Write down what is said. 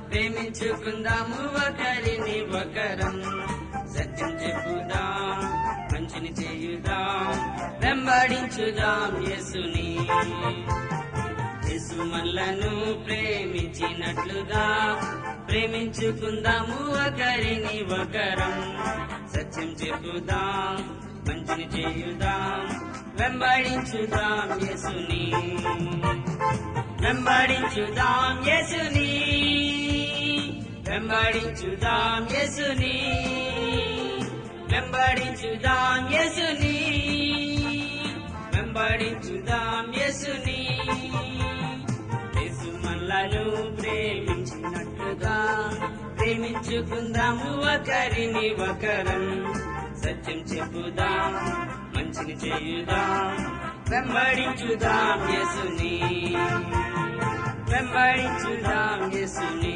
ప్రేమించుకుందాము ఒకరిని ఒకరం సత్యం చెప్పుదాం మంచిని చేయుదాం వెంబడించుదాం యేసుని యేసు మనలను ప్రేమించినట్లుగా ప్రేమించుకుందాము ఒకరిని ఒకరం సత్యం చెప్పుదాం మంచిని చేయుదాం వెంబడించుదాం యేసుని వెంబడించుదాం యేసుని వెంబడించుదాం యేసుని వెంబడించుదాం యేసుని వెంబడించుదాం యేసుని యేసు మనలను ప్రేమించినట్లుగా ప్రేమించుకుందాము ఒకరిని ఒకరం సత్యం చెప్పుదాం మంచిని చేయుదాం వెంబడించుదాం యేసుని వెంబడించుదాం యేసుని